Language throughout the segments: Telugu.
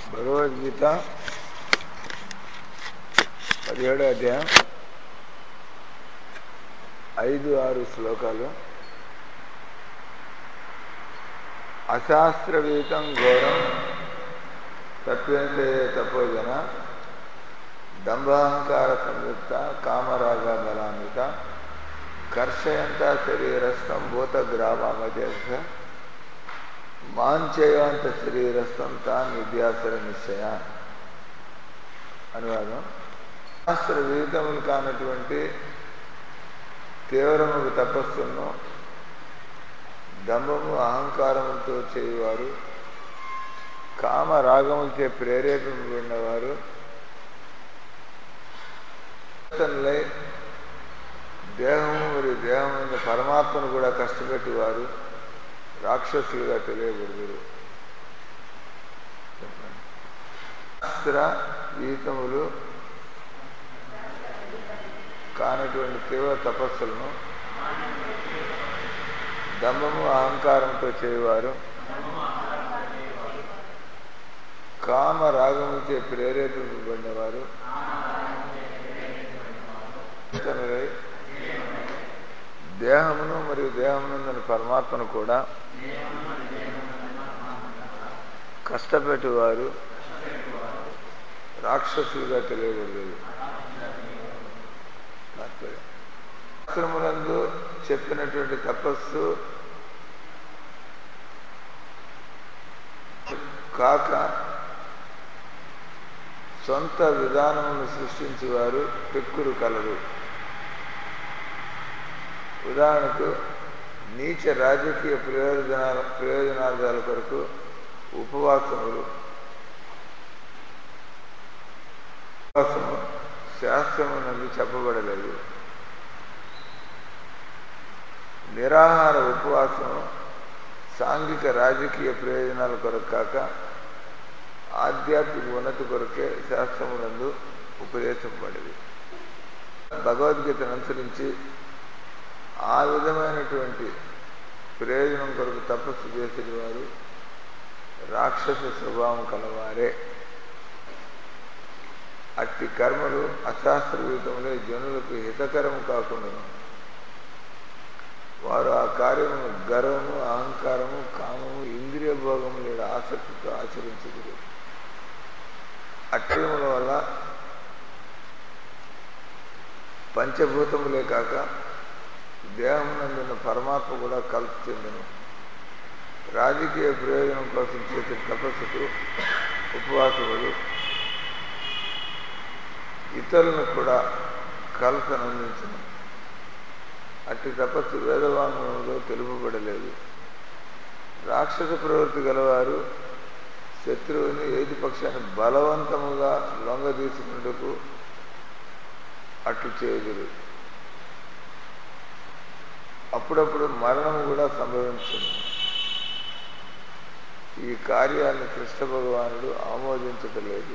భగవద్గీత పదిహేడో అధ్యాయం ఐదు ఆరు శ్లోకాలు అశాస్త్రవీతం ఘోరం తప్యంతే తపోజన దంభాహంకార సంయుక్త కామరాగ బలాన్విత కర్షయంత శరీరస్థం భూతగ్రామదేశ మాంచేయాంత శరీరస్థం తాన్ విద్యాసర నిశ్చయ అనువాదం శాస్త్ర విదితములు కానటువంటి తీవ్రముకు తపస్సును దంభము అహంకారములతో చేయువారు కామ రాగములచే ప్రేరేపింపబడినవారు దేహము మరియు దేహమైన పరమాత్మను కూడా కష్టపెట్టేవారు రాక్షసులుగా తెలియబడుదురు శాస్త్ర గీతములు కానటువంటి తీవ్ర తపస్సులను దమ్మము అహంకారంతో చేయవారు కామ రాగముచే ప్రేరేపింపబడినవారు దేహమును మరియు దేహమునందని పరమాత్మను కూడా కష్టపెట్టువారు రాక్షసులుగా తెలియబడలేదు శాస్త్రములందు చెప్పినటువంటి తపస్సు కాక సొంత విధానమును సృష్టించేవారు పెక్కులు కలరు ఉదాహరణకు నీచ రాజకీయ ప్రయోజనాల ప్రయోజనార్థాల కొరకు ఉపవాసములు ఉపవాసము శాస్త్రమునందు చెప్పబడలేదు నిరాహార ఉపవాసం సాంఘిక రాజకీయ ప్రయోజనాల కొరకు కాక ఆధ్యాత్మిక ఉన్నతి కొరకే శాస్త్రమునందు ఉపదేశింపబడింది భగవద్గీతను అనుసరించి ఆ విధమైనటువంటి ప్రయోజనం కొరకు తపస్సు చేసిన వారు రాక్షస స్వభావం కలవారే అట్టి కర్మలు అశాస్త్రయుతములే జనులకు హితకరము కాకుండా వారు ఆ కార్యము గర్వము అహంకారము కామము ఇంద్రియ భోగము లేదా ఆసక్తితో ఆచరించదు అక్షయముల వల్ల పంచభూతములే కాక దేహమునందున్న పరమాత్మ కూడా కలుపు చెందను రాజకీయ ప్రయోజనం కోసం చేసే తపస్సుకు ఉపవాసములు ఇతరులను కూడా కలసనందించను అట్టి తపస్సు వేదవాంగంలో తెలుపబడలేదు రాక్షస ప్రవృత్తి గలవారు శత్రువుని ఏది పక్షాన్ని బలవంతముగా లొంగ తీసుకున్నట్టుకు అట్లు చేయుదురు అప్పుడప్పుడు మరణము కూడా సంభవించింది ఈ కార్యాన్ని కృష్ణ భగవానుడు ఆమోదించటలేదు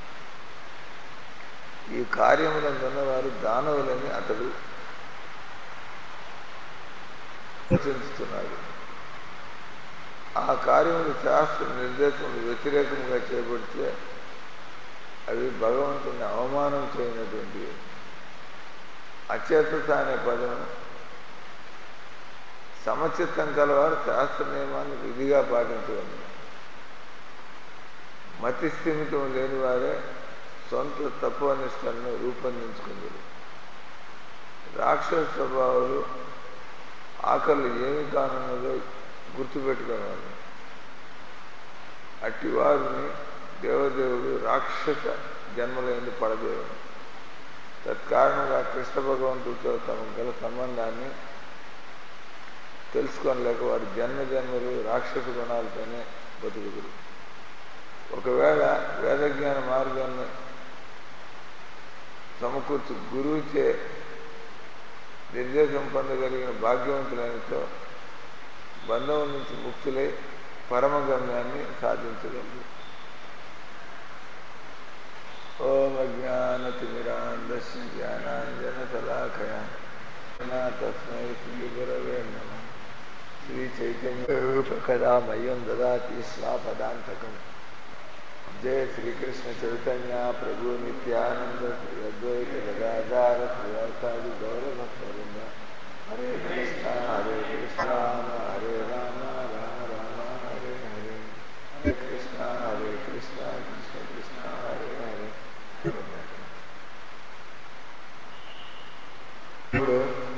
ఈ కార్యములందున్న వారు దానవులని అతడు ఆలోచిస్తున్నాడు ఆ కార్యములు శాస్త్ర నిర్దేశములు వ్యతిరేకంగా చేపడితే అవి భగవంతుని అవమానం చేయనటువంటి అచేతత అనే పదం సమచిత్తం కలవారు శాస్త్ర నియమాన్ని విధిగా పాటించగలరు మతి స్థిమితం లేని వారే సొంత తత్వనిష్టలను రూపొందించుకుందరు రాక్షస స్వభావాలు ఆకలి ఏమి కానున్నదో గుర్తుపెట్టుకోవాలి అట్టి వారిని దేవదేవుడు రాక్షస జన్మలైంది పడదేవుడు తత్కారణంగా కృష్ణ భగవంతుడితో తమకు గల సంబంధాన్ని తెలుసుకోలేక వారి జన్మ జన్మలు రాక్షస గుణాలతోనే బతుకుదురు ఒకవేళ వేదజ్ఞాన మార్గాన్ని సమకూర్చి గురువుచే నిర్దేశం పొందగలిగిన భాగ్యవంతులైనతో బంధం నుంచి ముక్తులై పరమగమ్యాన్ని సాధించగలరు ఓం అజ్ఞానతిమిరాంధస్య జ్ఞానాంజన శలాఖయ తస్మై శ్రీ గురవే నమ శ్రీ చైతన్య కదా మయం దదాతి స్వాపదాంతకం जय श्री कृष्ण चैतन्य प्रभु नित्यानंद श्री अद्वैत गदाधार श्रीवासादि गौर भक्तवृंद हरे कृष्णा हरे कृष्णा राम हरे राम राम राम हरे हरे हरे कृष्णा हरे कृष्णा कृष्ण कृष्ण हरे हरे ఇప్పుడు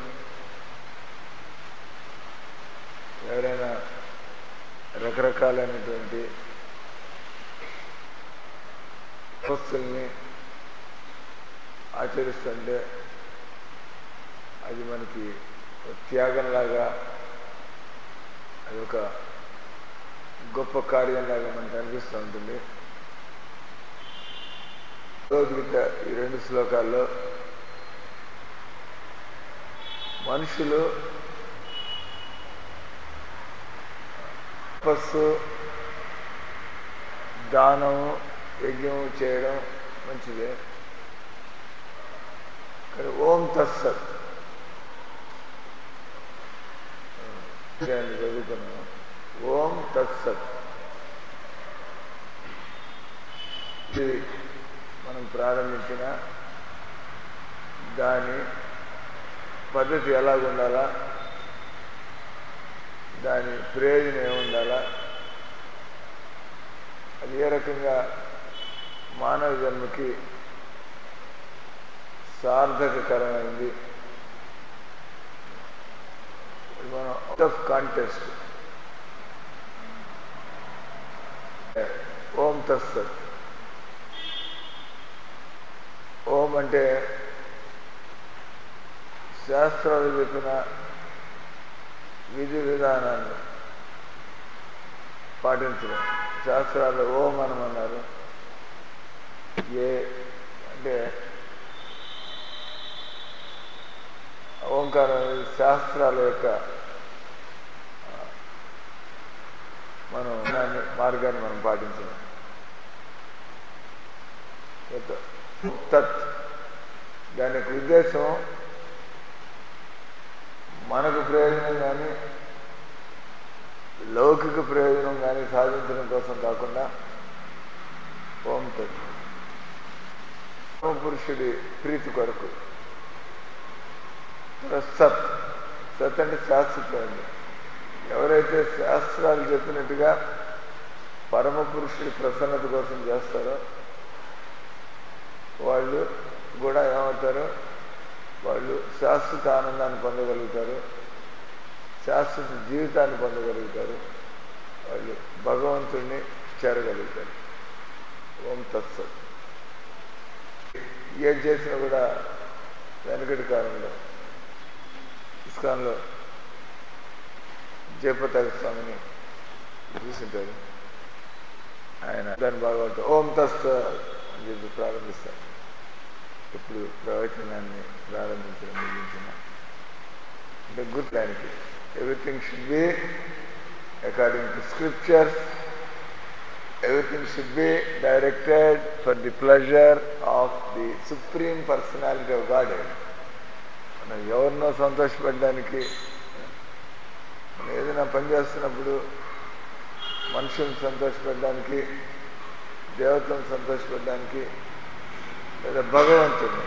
ఎవరైనా రకరకాలైనటువంటి వస్తుల్ని ఆచరిస్తుంటే అది మనకి ఒక త్యాగంలాగా అది ఒక గొప్ప కార్యంలాగా మనకు అనిపిస్తూ ఉంటుంది భగవద్గీత ఈ రెండు శ్లోకాల్లో మనుషులు తపస్సు దానము యజ్ఞం చేయడం మంచిదే కానీ ఓం తత్సత్ దాన్ని చదువుకున్నాం ఓం తత్సత్ ఇది మనం ప్రారంభించిన దాని పద్ధతి ఎలాగుండాలా దాని ప్రయోజనం ఏముండాలా అది ఏ రకంగా మానవ జన్మకి సార్థకకరమైంది మనం అవుట్ ఆఫ్ కాంటెస్ట్ ఓం తత్సత్ ఓం అంటే శాస్త్రాలు చెప్పిన విధి విధానాన్ని పాటించడం శాస్త్రాలు ఓం అనమన్నారు ఏ అంటే ఓంకారం అనేది శాస్త్రాల యొక్క మనం దాన్ని మార్గాన్ని మనం పాటించడం తత్ దాని యొక్క ఉద్దేశం మనకు ప్రయోజనం కానీ లౌకిక ప్రయోజనం కానీ సాధించడం కోసం కాకుండా ఓం తత్ పురుషుడి ప్రీతి కొరకు సత్ సత్ అంటే శాశ్వతమైంది ఎవరైతే శాస్త్రాలు చెప్పినట్టుగా పరమ పురుషుడి ప్రసన్నత కోసం చేస్తారో వాళ్ళు కూడా ఏమవుతారు వాళ్ళు శాశ్వత ఆనందాన్ని పొందగలుగుతారు శాశ్వత జీవితాన్ని పొందగలుగుతారు వాళ్ళు భగవంతుడిని చేరగలుగుతారు ఓం తత్సత్ ఏం చేసినా కూడా వెనకటి కాలంలో ఇస్కాన్లో జయపతాక స్వామిని చూసింటారు ఆయన దాని భాగవతం ఓం తస్త అని చెప్పి ప్రారంభిస్తారు ఇప్పుడు ప్రవచనాన్ని ప్రారంభించడం ముగించిన అంటే గుడ్ దానికి everything should be according to scriptures everything should be directed for the pleasure of the supreme personality of God మనం ఎవరినో సంతోషపెట్టడానికి మనం ఏదైనా పని చేస్తున్నప్పుడు మనుషులను సంతోషపెట్టడానికి దేవతలను సంతోషపెట్టడానికి లేదా భగవంతుడిని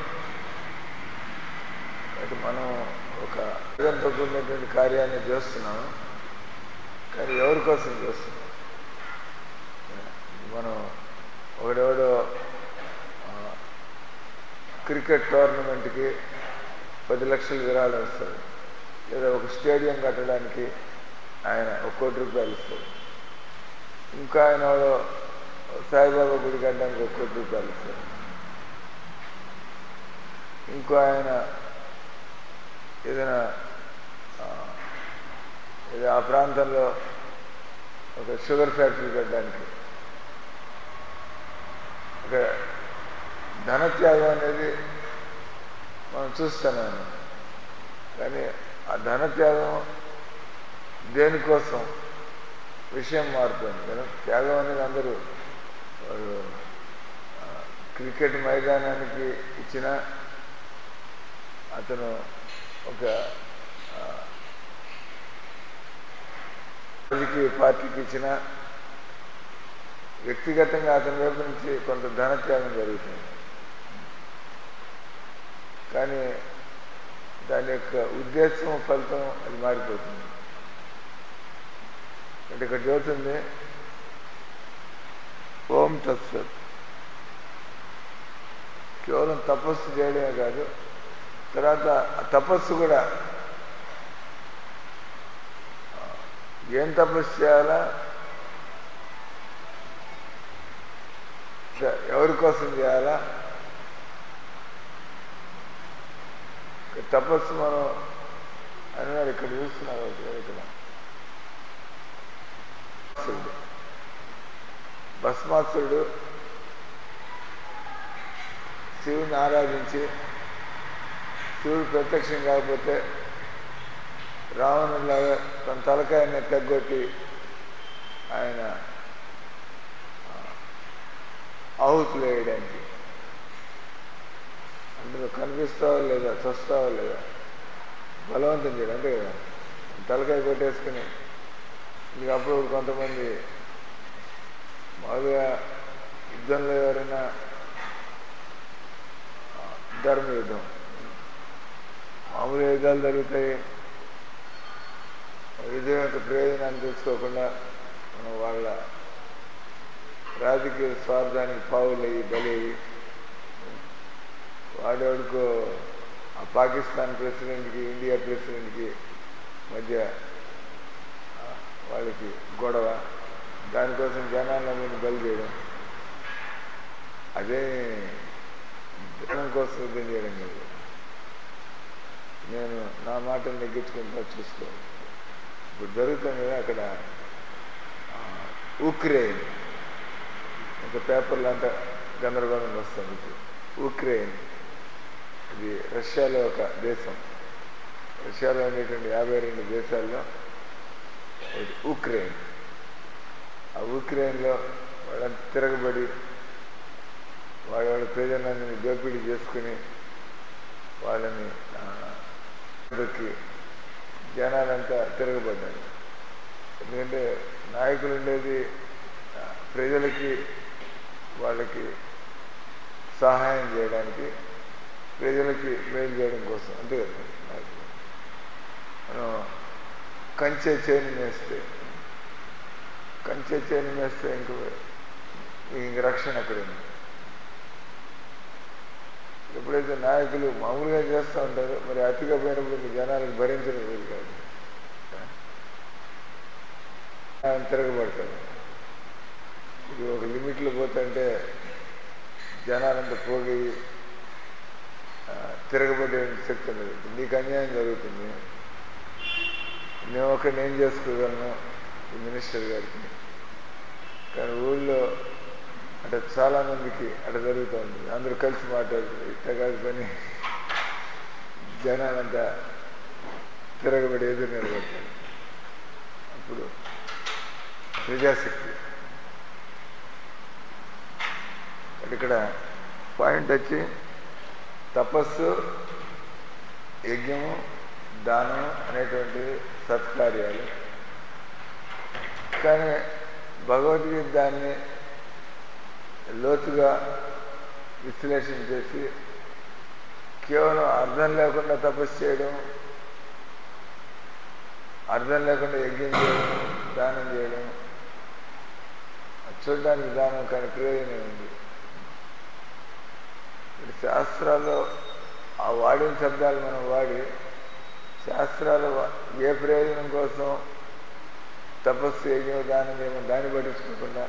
అంటే మనం ఒక విధంతో కూడినటువంటి కార్యాన్ని చేస్తున్నాము కానీ ఎవరి కోసం చేస్తున్నాం మనం ఒకడెవడో క్రికెట్ టోర్నమెంట్కి పది లక్షలు విరాళం ఇస్తాడు లేదా ఒక స్టేడియం కట్టడానికి ఆయన ఒక కోటి రూపాయలు ఇస్తాడు ఇంకా ఆయన సాయిబాబా గుడి కట్టడానికి ఒక కోటి రూపాయలు ఇస్తాడు ఇంకో ఆయన ఏదైనా ఏదో ఆ ప్రాంతంలో ఒక షుగర్ ఫ్యాక్టరీ కట్టడానికి ఒక ధనత్యాగం అనేది మనం చూస్తున్నాను కానీ ఆ ధనత్యాగం దేనికోసం విషయం మారుతుంది కదా త్యాగం అనేది అందరూ వాళ్ళు క్రికెట్ మైదానానికి ఇచ్చిన అతను ఒక రాజకీయ పార్టీకి ఇచ్చిన వ్యక్తిగతంగా అతని వైపు నుంచి కొంత ధనత్యాగం జరుగుతుంది కానీ దాని యొక్క ఉద్దేశం ఫలితం అది మారిపోతుంది అంటే ఇక్కడ చదువుతుంది ఓం తత్సత్ కేవలం తపస్సు చేయడమే కాదు తర్వాత ఆ తపస్సు కూడా ఏం తపస్సు చేయాలా ఇంకా ఎవరి కోసం చేయాలా ఇక్కడ తపస్సు మనం అన్నాడు ఇక్కడ చూస్తున్నారు ఒకటి ఇక్కడ భస్మాసురుడు. భస్మాసురుడు శివుని ఆరాధించి శివుడు ప్రత్యక్షం కాకపోతే రావణులాగా తన తలకాయని తగ్గొట్టి ఆయన ఆ, ఆహుతులు వేయడానికి అందులో కనిపిస్తావా లేదా చస్తావా లేదా బలవంతం చేయడం అంతే కదా తలకాయ కొట్టేసుకుని ఇంక అప్పుడు కొంతమంది మామూలుగా యుద్ధంలో ఎవరైనా ఆ, ధర్మ యుద్ధం మామూలు యుద్ధాలు జరుగుతాయి యుద్ధం యొక్క ప్రయోజనాన్ని తెలుసుకోకుండా మనం వాళ్ళ రాజకీయ స్వార్థానికి పావులయ్యి బలయ్యి వాడెవడికో ఆ పాకిస్తాన్ ప్రెసిడెంట్కి ఇండియా ప్రెసిడెంట్కి మధ్య ఆ, వాళ్ళకి గొడవ దానికోసం జనాలందరినీ బలి చేయడం అదే జనం కోసం యుద్ధం చేయడం కాదు నేను నా మాటను నెగ్గించుకుంటా చూసుకో ఇప్పుడు జరుగుతుంది కదా అక్కడ ఆ, ఉక్రెయిన్ ఇంకా పేపర్లు అంతా గందరగోళంగా వస్తుంది ఇప్పుడు ఉక్రెయిన్ ఇది రష్యాలో ఒక దేశం రష్యాలో ఉండేటువంటి యాభై రెండు దేశాల్లో ఒకటి ఉక్రెయిన్ ఆ ఉక్రెయిన్లో వాళ్ళంతా తిరగబడి వాళ్ళ వాళ్ళ ప్రజలందరినీ దోపిడీ చేసుకుని వాళ్ళని ఆ, దొక్కి జనాలంతా తిరగబడ్డారు ఎందుకంటే నాయకులు ఉండేది ఆ, ప్రజలకి వాళ్ళకి సహాయం చేయడానికి ప్రజలకి మేలు చేయడం కోసం అంతే కదా నాయకులు మనం కంచె చేను వేస్తే కంచె చేను వేస్తే ఇంక ఇంక రక్షణ అక్కడ ఉంది ఎప్పుడైతే నాయకులు మామూలుగా చేస్తూ ఉంటారో మరి అతిగా పోయినప్పుడు ఇంక జనాలకు భరించడం వీలు కాదు ఆయన తిరగబడతారు ఇది ఒక లిమిట్లో పోతుంటే జనాలంతా పోగి ఆ, తిరగబడే శక్తి ఉండదు ఇప్పుడు నీకు అన్యాయం జరుగుతుంది నేను ఒకరిని ఏం చేసుకోగలను ఈ మినిస్టర్ గారికి కానీ ఊళ్ళో అంటే చాలా మందికి అట్లా జరుగుతూ ఉంటుంది అందరూ కలిసి మాట్లాడుతుంది ఇట్లా కాదు పని జనాలంతా తిరగబడి ఎదురు నిలబడతారు అప్పుడు ప్రజాశక్తి అంటే ఇక్కడ పాయింట్ వచ్చి తపస్సు యజ్ఞము దానం అనేటువంటి సత్కార్యాలు కానీ భగవద్గీత దాన్ని లోతుగా విశ్లేషణ చేసి కేవలం అర్థం లేకుండా తపస్సు చేయడం అర్థం లేకుండా యజ్ఞం చేయడం దానం చేయడం అది చూడడానికి దానం కానీ ప్రయోజనం ఉంది ఇప్పుడు శాస్త్రాల్లో ఆ వాడిన శబ్దాలు మనం వాడి శాస్త్రాలు వా- ఏ ప్రయోజనం కోసం తపస్సు యజ్ఞం దానం చేయమని దాన్ని పట్టించుకోకుండా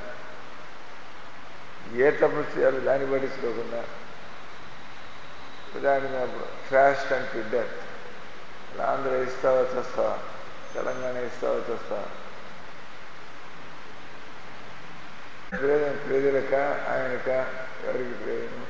ఏ తపస్సు చేయాలో దాన్ని పట్టించుకోకుండా ఉదాహరణ ఫాస్ట్ అండ్ డెత్ ఆంధ్ర ఇస్తావా చస్తావా తెలంగాణ ఇస్తావా చస్తావా ప్రయోజనం ప్రజలక ఆయనక ఎవరికి ప్రయోజనం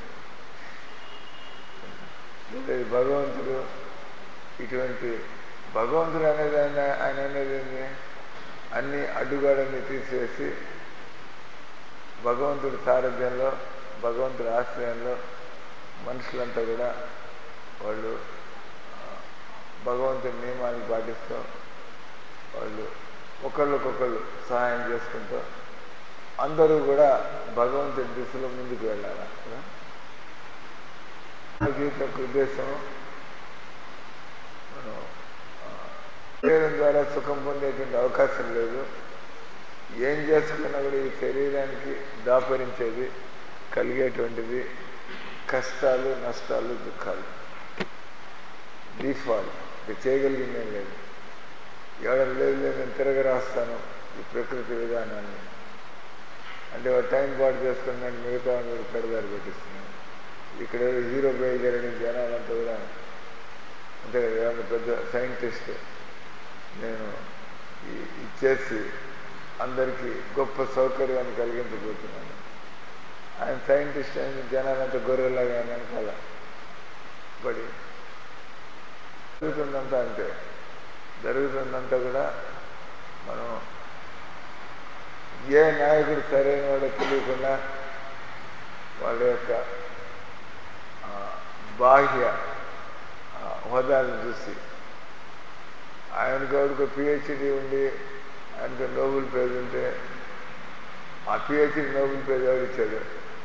లేదు భగవంతుడు ఇటువంటి భగవంతుడు అనేది ఆయన ఆయన అనేది ఏంది అన్ని అడ్డుగోడల్ని తీసివేసి భగవంతుడి సారథ్యంలో భగవంతుడి ఆశ్రయంలో మనుషులంతా కూడా వాళ్ళు ఆ, భగవంతుడి నియమాన్ని పాటిస్తూ వాళ్ళు ఒకళ్ళకొకళ్ళు సహాయం చేసుకుంటూ అందరూ కూడా భగవంతుడి దిశలో ముందుకు వెళ్ళాలి కదా? మన జీవితం యొక్క ఉద్దేశం మనం ఆ, శరీరం ద్వారా సుఖం పొందేటువంటి అవకాశం లేదు ఏం చేసుకున్నా కూడా ఈ శరీరానికి దాపరించేది కలిగేటువంటిది కష్టాలు నష్టాలు దుఃఖాలు డిఫాల్ట్ ఇది చేయగలిగింది ఏం లేదు ఎవరు లేదు లేదు నేను తిరగ రాస్తాను ఈ ప్రకృతి విధానాన్ని అంటే వాడు టైం పాటు చేసుకున్నాడు మిగతా మీరు పెడదారి పెట్టిస్తున్నాను ఇక్కడ ఏదో హీరో బయలుదేరని జనాలంతా కూడా అంతే కదా ఏమన్నా పెద్ద సైంటిస్ట్ నేను ఈ- ఇచ్చేసి అందరికీ గొప్ప సౌకర్యాన్ని కలిగించబోతున్నాను ఆయన సైంటిస్ట్ అయిన జనాలంతా గొర్రెలాగా వెనకాల పడి జరుగుతుందంతా అంతే జరుగుతుందంతా కూడా మనం ఏ నాయకుడు సరైన వాడో తెలియకుండా వాళ్ళ యొక్క ఆ, బాహ్య ఆ, హోదాలను చూసి ఆయనకు ఎవరికి పిహెచ్డి ఉండి ఆయనకు నోబెల్ ప్రైజ్ ఉంటే ఆ పిహెచ్డి నోబెల్ ప్రైజ్ ఎవరు ఇచ్చాడు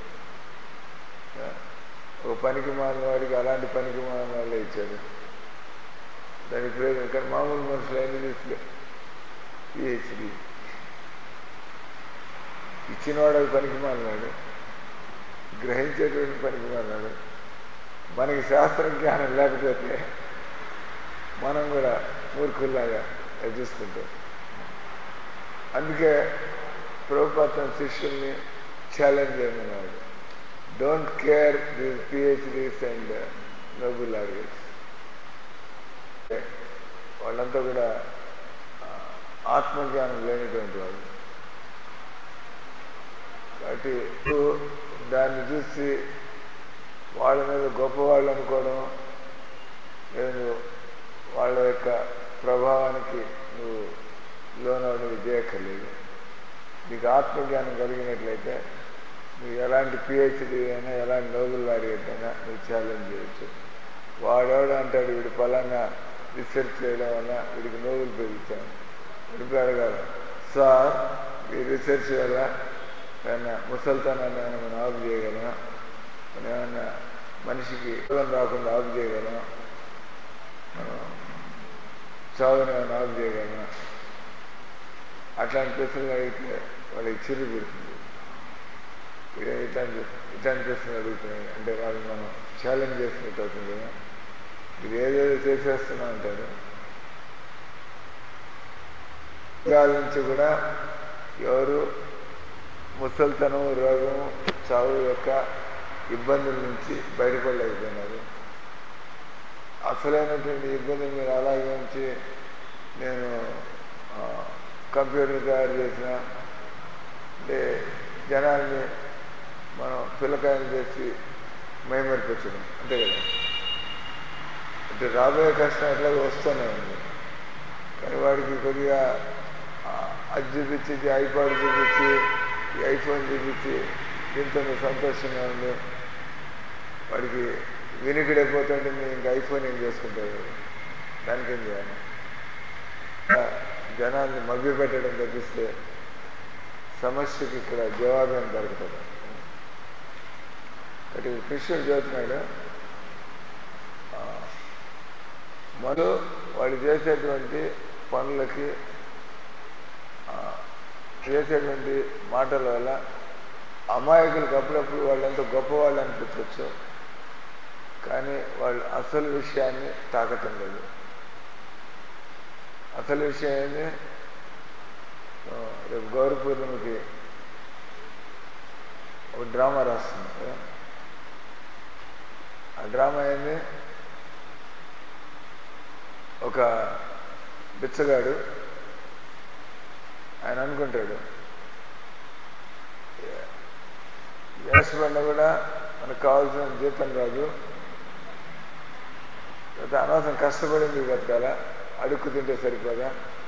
ఒక పనికి మాలిన వాడికి అలాంటి పనికి మాలిన వాళ్ళే ఇచ్చాడు దానికి ప్రయోజనం కానీ మామూలు మనుషులు అయిన తీసుకో పిహెచ్డి ఇచ్చినవాడు పనికి మాలినాడు గ్రహించేటువంటి పనికి మాలినాడు మనకి శాస్త్ర జ్ఞానం లేకపోతే మనం కూడా మూర్ఖుల్లాగా చూసుకుంటాం అందుకే ప్రభుపాత్ర శిష్యుల్ని ఛాలెంజ్ చేయమన్నాడు don't care these PhDs and Nobel organs వాళ్ళంతా కూడా ఆ, ఆత్మజ్ఞానం లేనటువంటి వాళ్ళు కాబట్టి నువ్వు దాన్ని చూసి వాళ్ళ మీద గొప్పవాళ్ళు అనుకోవడం లేదా నువ్వు వాళ్ళ యొక్క ప్రభావానికి నువ్వు లోనవడం చేయక్కర్లేదు నీకు ఆత్మజ్ఞానం కలిగినట్లయితే నువ్వు ఎలాంటి పిహెచ్డి అయినా ఎలాంటి నోబెల్ లారియట్ అయినా నువ్వు ఛాలెంజ్ చేయొచ్చు వాడెవడు అంటాడు వీడు పలానా రీసెర్చ్ చేయడం వల్ల వీడికి నోబెల్ ప్రైజ్ ఇచ్చాను వీడికి అడగాలి సార్ ఈ రీసెర్చ్ వల్ల ఏమన్నా ముసల్తనాన్ని ఏమైనా మనం ఆఫ్ చేయగలమా మనం ఏమన్నా మనిషికి రోగం రాకుండా ఆఫ్ చేయగలమా మనం చావుని ఏమైనా ఆఫ్ చేయగలమా అట్లాంటి ప్రశ్నలు అడిగితే వాళ్ళకి చిరు పెడుతుంది ఇదే ఇట్లాంటి ఇట్లాంటి ప్రశ్నలు అడుగుతున్నాయి అంటే వాళ్ళు మనం ఛాలెంజ్ చేసినట్టు అవుతుంది కదా ఇది ఏదేదో చేసేస్తున్నా అంటారు యుగాల నుంచి కూడా ఎవరు ముసల్తనం రోగం చావు యొక్క ఇబ్బందుల నుంచి బయటపడలేకపోయినారు అసలైనటువంటి ఇబ్బందులు మీరు అలాగే ఉంచి నేను ఆ, కంప్యూటర్ తయారు చేసిన అంటే జనాల్ని మనం పిల్లకాయలు చేసి మైమరిపించడం అంతే కదా అంటే రాబోయే కష్టం ఎట్లాగో వస్తూనే ఉంది కానీ వాడికి కొద్దిగా ఆ, అది చూపించి ఇది ఐపాడ్ చూపించి ఈ ఐఫోన్ చూపించి దీంతో నువ్వు సంతోషంగా ఉంది వాడికి వినికిడైపోతుంటే నేను ఇంకా ఐఫోన్ ఏం చేసుకుంటాడు దానికేం చేయాలి ఆ, జనాల్ని మభ్య పెట్టడం తప్పిస్తే సమస్యకి ఇక్కడ జవాబేం దొరుకుతుంది కాబట్టి కృష్ణుడు చదువుతున్నాడు మరో వాళ్ళు చేసేటువంటి పనులకి ఆ, చేసేటువంటి మాటల వల్ల అమాయకులకు అప్పుడప్పుడు వాళ్ళు ఎంత గొప్పవాళ్ళు అనిపించవచ్చు కానీ వాళ్ళు అసలు విషయాన్ని తాకటం లేదు అసలు విషయం ఏంది ఆ, రేపు గౌరీ పూర్ణిమకి ఒక డ్రామా రాస్తున్నాం కదా ఆ డ్రామా ఏంది ఒక బిచ్చగాడు ఆయన అనుకుంటాడు వేసపడినా కూడా మనకు కావాల్సిన జీతం రాదు లేకపోతే అనవసరం కష్టపడింది బతకాల అడుక్కు తింటే సరిపోదా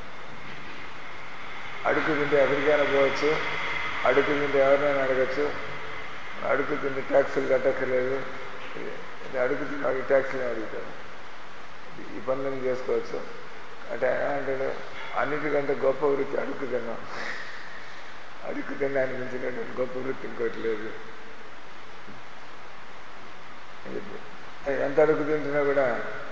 అడుక్కు తింటే ఎక్కడికైనా పోవచ్చు అడుక్కు తింటే ఎవరినైనా అడగచ్చు అడుక్కు తింటే ట్యాక్సులు కట్టక్కర్లేదు ఇది అడుగు తింటే వాడికి ట్యాక్సీలు అడుగుతాడు ఈ పనులను చేసుకోవచ్చు అంటే ఆయన అంటాడు అన్నిటికంటే గొప్ప వృత్తి అడుగు తిన్నాం అడుగు తినడానికి మించినటువంటి గొప్ప వృత్తి ఇంకోటి లేదు అని చెప్పి. ఎంత అడుగు తింటున్నా కూడా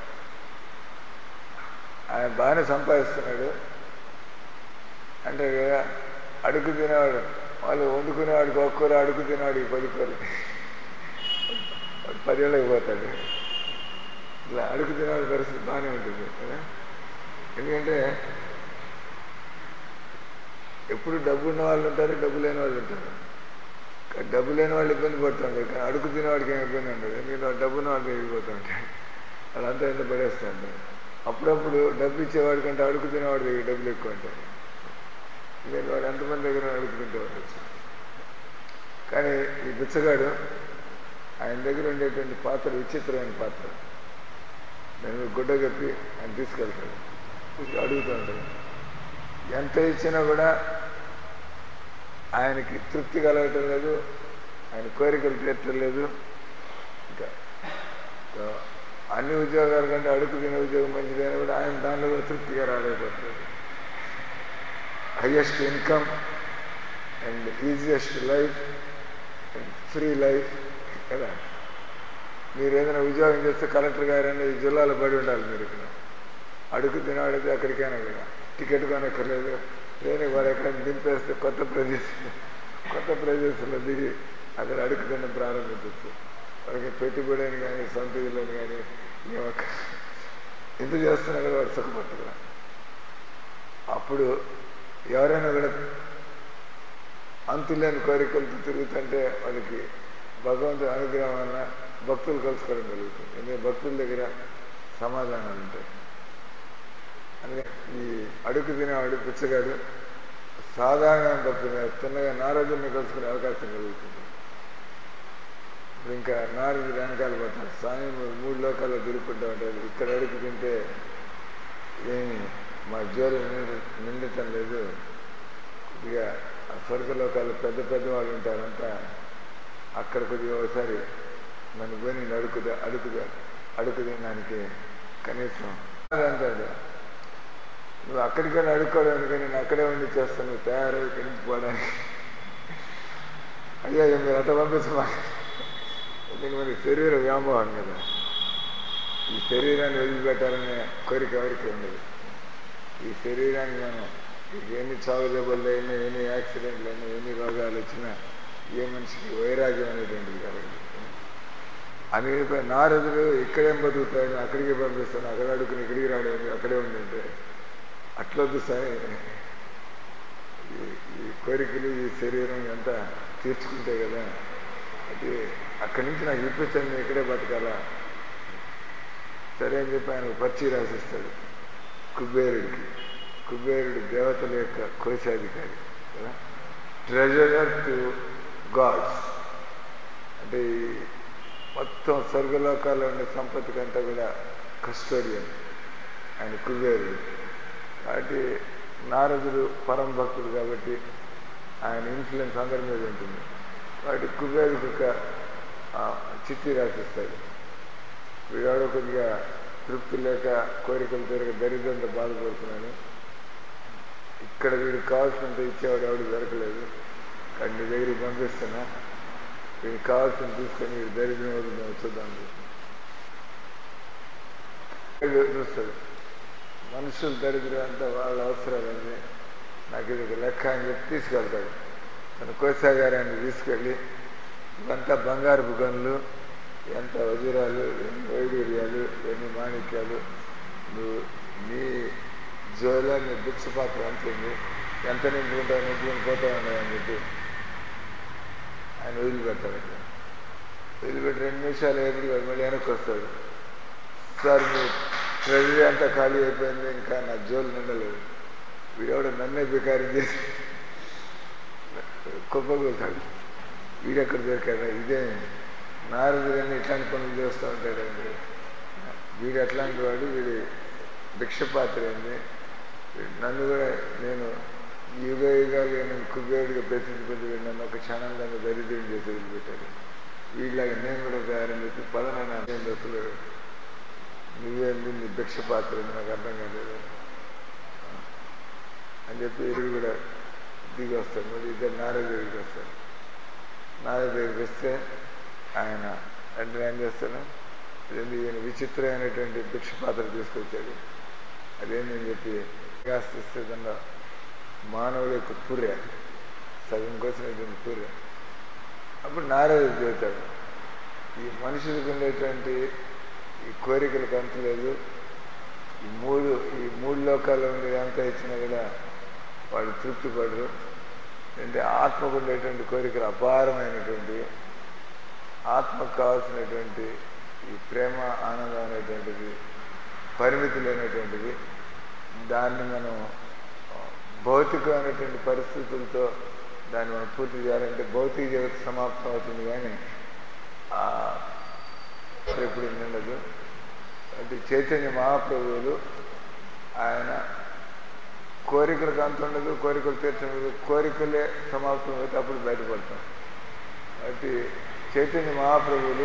ఆయన బాగానే సంపాదిస్తున్నాడు అంటే కదా అడుగు తినేవాడు వాళ్ళు వండుకునేవాడికి ఒక్క కూర అడుగు తినేవాడికి పది కూరలు వాడు పదేళ్ళకి పోతాడు ఇలా అడుగు తినేవాడి పరిస్థితి బాగానే ఉంటుంది కదా ఎందుకంటే ఎప్పుడు డబ్బు ఉన్న వాళ్ళు ఉంటారు డబ్బు లేని వాళ్ళు ఉంటారు కానీ డబ్బు లేని వాళ్ళు ఇబ్బంది పడుతుంటారు కానీ అడుగు తినేవాడికి ఏం ఇబ్బంది ఉండదు ఎందుకంటే వాడు డబ్బు ఉన్న వాళ్ళు ఎగిరిపోతూ ఉంటాడు వాళ్ళంతా ఎంత పడేస్తూ ఉంటారు అప్పుడప్పుడు డబ్బు ఇచ్చేవాడి కంటే అడుగు తినేవాడి దగ్గర డబ్బులు ఎక్కువ ఉంటాయి నేను వాడు ఎంతమంది దగ్గర అడుగు తింటూ ఉండొచ్చు కానీ ఈ బిచ్చగాడు ఆయన దగ్గర ఉండేటువంటి పాత్ర విచిత్రమైన పాత్ర దాని గుడ్డ కప్పి ఆయన తీసుకెళ్తాడు తీసుకు అడుగుతూ ఉంటాడు ఎంత ఇచ్చినా కూడా ఆయనకి తృప్తి కలగటం లేదు ఆయన కోరికలు తీర్చడం లేదు ఇంకా ఇంకా అన్ని ఉద్యోగాల కంటే అడుగు తినే ఉద్యోగం మంచిదైనా కూడా ఆయన దానిలో కూడా తృప్తిగా రాలేకపోతుంది highest income and easiest life and free life కదా మీరు ఏదైనా ఉద్యోగం చేస్తే కలెక్టర్ గారైనా ఈ జిల్లాలో పడి ఉండాలి మీరు ఇక్కడ అడుగు తినవాడితే అక్కడికైనా కూడా టికెట్ కొనక్కర్లేదు లేని వాడు ఎక్కడ దింపేస్తే కొత్త ప్రదేశం కొత్త ప్రదేశంలో దిగి అక్కడ అడుగు తినడం ప్రారంభించవచ్చు వాడికి పెట్టుబడి అని కానీ సొంత ఇల్లు అని కానీ ఏమక్క ఇంత చేస్తున్నా కదా వాడు సుఖపడుతున్నా అప్పుడు ఎవరైనా కూడా అంతులేని కోరికలతో తిరుగుతుంటే వాళ్ళకి భగవంతుడి అనుగ్రహం వల్ల భక్తులు కలుసుకోవడం జరుగుతుంది ఎందుకంటే భక్తుల దగ్గర సమాధానాలు ఉంటాయి అందుకే ఈ అడుగు తినేవాడు పిచ్చగాడు సాధారణ భక్తులు తిన్నగా నారదుని కలుసుకునే అవకాశం కలుగుతుంది ఇప్పుడు ఇంకా నారదు వెనకాల పోతాడు స్వామి మీరు మూడు లోకాల్లో తిరుగుకుంటూ ఉంటారు ఇక్కడ అడుగు తింటే ఏమి మా జోలు నిండు నిండటం లేదు కొద్దిగా ఆ స్వర్గలోకాలు పెద్ద పెద్ద వాళ్ళు ఉంటారంతా అక్కడ కొద్దిగా ఒకసారి నన్ను పోయి నేను అడుగుదా అడుగుదా అడుగు తినడానికి కనీసం అంటాడు నువ్వు అక్కడికి వెళ్ళి అడుక్కోవడానికి నేను అక్కడే ఉండి చేస్తాను నువ్వు తయారై ఇక్కడి నుంచి పోవడానికి అయ్యా మీరు అట్లా పంపించమా ఎందుకంటే మరి శరీర వ్యామోహం కదా ఈ శరీరాన్ని వదిలిపెట్టాలనే కోరిక ఎవరికి ఉండదు ఈ శరీరాన్ని మనం ఎన్ని చావు దెబ్బలు అయినా ఎన్ని యాక్సిడెంట్లు అయినా ఎన్ని రోగాలు వచ్చినా ఏ మనిషికి వైరాగ్యం అనేటువంటిది కాబట్టి అని నారదుడు ఇక్కడేం బతుకుతాడు అక్కడికి పంపిస్తాను అక్కడ అడుగుని ఇక్కడికి రావడం అక్కడే ఉండంటే అట్లొద్దు సాయి ఈ- ఈ కోరికలు ఈ శరీరం ఎంత తీర్చుకుంటే కదా అది అక్కడి నుంచి నాకు ఇప్పించండి నేను ఇక్కడే బతకాలా సరే అని చెప్పి ఆయన పచ్చి రాసిస్తాడు కుబేరుడికి కుబేరుడు దేవతల యొక్క కోశాధికారి కదా ట్రెజరర్ టు గాడ్స్ అంటే ఈ మొత్తం స్వర్గలోకాల్లో ఉండే సంపత్తికి అంతా కూడా కస్టోడియన్ ఆయన కుబేరుడు కాబట్టి నారదుడు పరమ భక్తుడు కాబట్టి ఆయన ఇన్ఫ్లుయెన్స్ అందరి మీద ఉంటుంది కాబట్టి కుబేరుడికి ఒక ఆ, చిట్టి రాసిస్తాడు వీడాడు కొద్దిగా తృప్తి లేక కోరికలు తిరగ దరిద్రంతో బాధపడుతున్నాను ఇక్కడ వీడికి కావాల్సినంత ఇచ్చేవాడు ఎవడు దొరకలేదు కానీ నీ దగ్గరికి పంపిస్తున్నా వీడికి కావాల్సింది తీసుకొని వీడి దరిద్రం వదులుదాం చూద్దాం వీడు చూస్తాడు మనుషుల దరిద్రం అంతా వాళ్ళ అవసరాలండి నాకు ఇది ఒక లెక్క అని చెప్పి తీసుకెళ్తాడు తన కోశాగారాన్ని తీసుకెళ్ళి ఇవంతా బంగారపు గనులు ఎంత వజ్రాలు ఎన్ని వైడూర్యాలు ఎన్ని మాణిక్యాలు నువ్వు నీ జోలో నీ భిక్ష పాత్ర అంతుంది ఎంత నింపుకుంటావు నింపుకొని పోతా ఉన్నాయని చెప్పి ఆయన వదిలిపెడతాడు అక్కడ వదిలిపెట్టి రెండు నిమిషాలు ఎదురు మళ్ళీ వెనక్కి వస్తాడు సార్ మీ ట్రెజరీ అంతా ఖాళీ అయిపోయింది ఇంకా నా జోలు నిండలేదు వీడెవడ నన్నే బికారం చేసి కుప్పగలుగుతాడు వీడెక్కడ దొరికాడు ఇదే నారదుడని ఇట్లాంటి పనులు చేస్తూ ఉంటాడండి వీడు ఎట్లాంటి వాడు వీడి భిక్షపాత్ర ఏంది నన్ను కూడా నేను యుగ యుగాలు నేను కుబేరుడిగా ప్రసిద్ధి పొంది నన్ను ఒక క్షణంలో దరిద్రం చేసి వదిలిపెట్టాడు వీళ్ళగా నేను కూడా తయారని చెప్పి పదనైనా అసలు నువ్వేంది నీ భిక్ష పాత్ర ఏంది నాకు అర్థం కాలేదు అని చెప్పి వీడు కూడా దిగి వస్తాడు మళ్ళీ ఇద్దరు నారద దగ్గరికి వస్తాడు నారద దగ్గరికి వస్తే ఆయన వెంటనే ఏం చేస్తాడు అదేంటి ఈయన విచిత్రమైనటువంటి భిక్ష పాత్ర తీసుకొచ్చాడు అదేంటని చెప్పి కాస్తిస్తే దానిలో మానవుడి యొక్క పుర్రె సగం కోసినటువంటి పుర్రె అప్పుడు నారద చెబుతాడు ఈ మనుషులకు ఉండేటువంటి ఈ కోరికలకు అంత లేదు ఈ మూడు ఈ మూడు లోకాల్లో ఉండేది ఎంత ఇచ్చినా కూడా వాళ్ళు తృప్తి పడరు అంటే ఆత్మకు ఉండేటువంటి కోరికలు అపారమైనటువంటి ఆత్మకు కావాల్సినటువంటి ఈ ప్రేమ ఆనందం అనేటువంటిది పరిమితి లేనటువంటిది దాన్ని మనం భౌతికమైనటువంటి పరిస్థితులతో దాన్ని మనం పూర్తి చేయాలంటే భౌతిక జగత్ సమాప్తం అవుతుంది కానీ ఆ ఎప్పుడు నిండదు అంటే చైతన్య మహాప్రభువులు ఆయన కోరికలకు అంత ఉండదు కోరికలు తీర్చడం కోరికలే సమాప్తం అయితే అప్పుడు బయటపడతాం కాబట్టి చైతన్య మహాప్రభువులు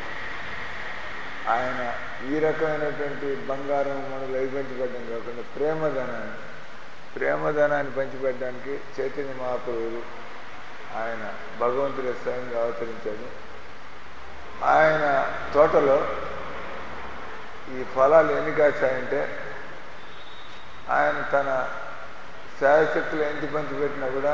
ఆయన ఈ రకమైనటువంటి బంగారం మనలు అవి పంచిపెట్టడం కాకుండా ప్రేమధనాన్ని ప్రేమధనాన్ని పంచిపెట్టడానికి చైతన్య మహాప్రభువులు ఆయన భగవంతుడి స్వయంగా అవతరించాడు ఆయన తోటలో ఈ ఫలాలు ఎన్ని కాచాయంటే ఆయన తన శాయశక్తులు ఎంత పంచిపెట్టినా కూడా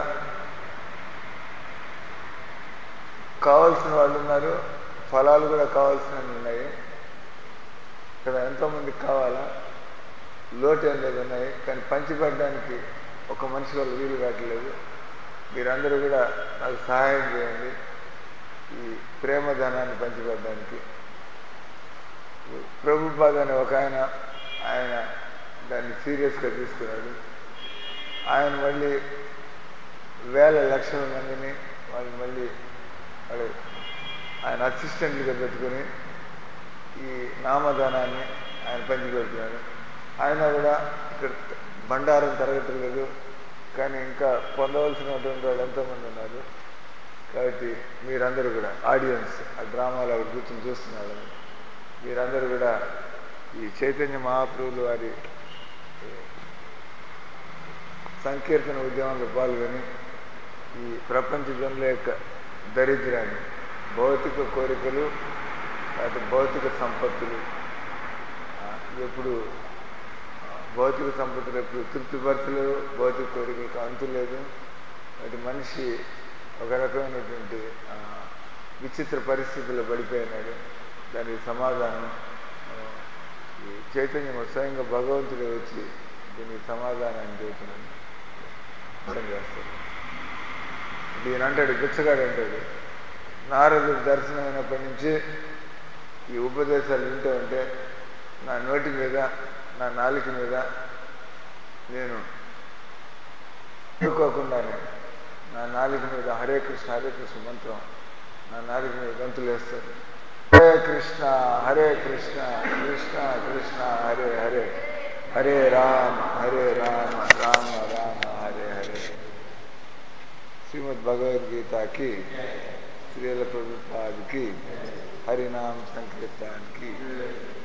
కావాల్సిన వాళ్ళు ఉన్నారు ఫలాలు కూడా కావాల్సినవి ఉన్నాయి ఇక్కడ ఎంతోమందికి కావాలా లోటు ఏం లేదు ఉన్నాయి కానీ పంచిపెట్టడానికి ఒక మనిషి వాళ్ళు వీలు కావట్లేదు మీరందరూ కూడా నాకు సహాయం చేయండి ఈ ప్రేమధనాన్ని పంచిపెట్టడానికి ప్రభుపాద్ అనే ఒక ఆయన ఆయన దాన్ని సీరియస్గా తీసుకున్నాడు ఆయన మళ్ళీ వేల లక్షల మందిని వాళ్ళు మళ్ళీ వాళ్ళు ఆయన అసిస్టెంట్లుగా పెట్టుకుని ఈ నామదానాన్ని ఆయన పంచిపెడుతున్నాడు ఆయన కూడా ఇక్కడ బండారం తరగట్లేదు కానీ ఇంకా పొందవలసినటువంటి వాళ్ళు ఎంతోమంది ఉన్నారు కాబట్టి మీరందరూ కూడా ఆడియన్స్ ఆ డ్రామాలో అక్కడ కూర్చొని చూస్తున్నారు మీరందరూ కూడా ఈ చైతన్య మహాప్రభులు వారి సంకీర్తన ఉద్యమంలో పాల్గొని ఈ ప్రపంచ జనుల యొక్క దరిద్రాన్ని భౌతిక కోరికలు లేకపోతే భౌతిక సంపత్తులు ఆ, ఎప్పుడు ఆ, భౌతిక సంపత్తులు ఎప్పుడు తృప్తిపరచలేవు భౌతిక కోరికలకు అంతు లేదు అది మనిషి ఒక రకమైనటువంటి ఆ, విచిత్ర పరిస్థితుల్లో పడిపోయినాడు దానికి సమాధానం ఆ, ఈ చైతన్యం స్వయంగా భగవంతుడే వచ్చి దీనికి సమాధానాన్ని చెబుతున్నాడు అర్థం చేస్తాడు దీని అంటాడు బిచ్చగాడు అంటాడు నారదుడు దర్శనం అయినప్పటి నుంచి ఈ ఉపదేశాలు వింటూ ఉంటే నా నోటి మీద నా నాలుక మీద నేను అనుకోకుండానే నా నాలుక మీద హరే కృష్ణ హరే కృష్ణ మంత్రం నా నాలుక మీద గంతులు వేస్తాడు హరే కృష్ణ హరే కృష్ణ కృష్ణ కృష్ణ హరే హరే హరే రామ హరే రామ రామ రామ హరే హరే శ్రీమద్ భగవద్గీతకి శ్రీల ప్రభుపాదికి హరినామ సంకీర్తానికి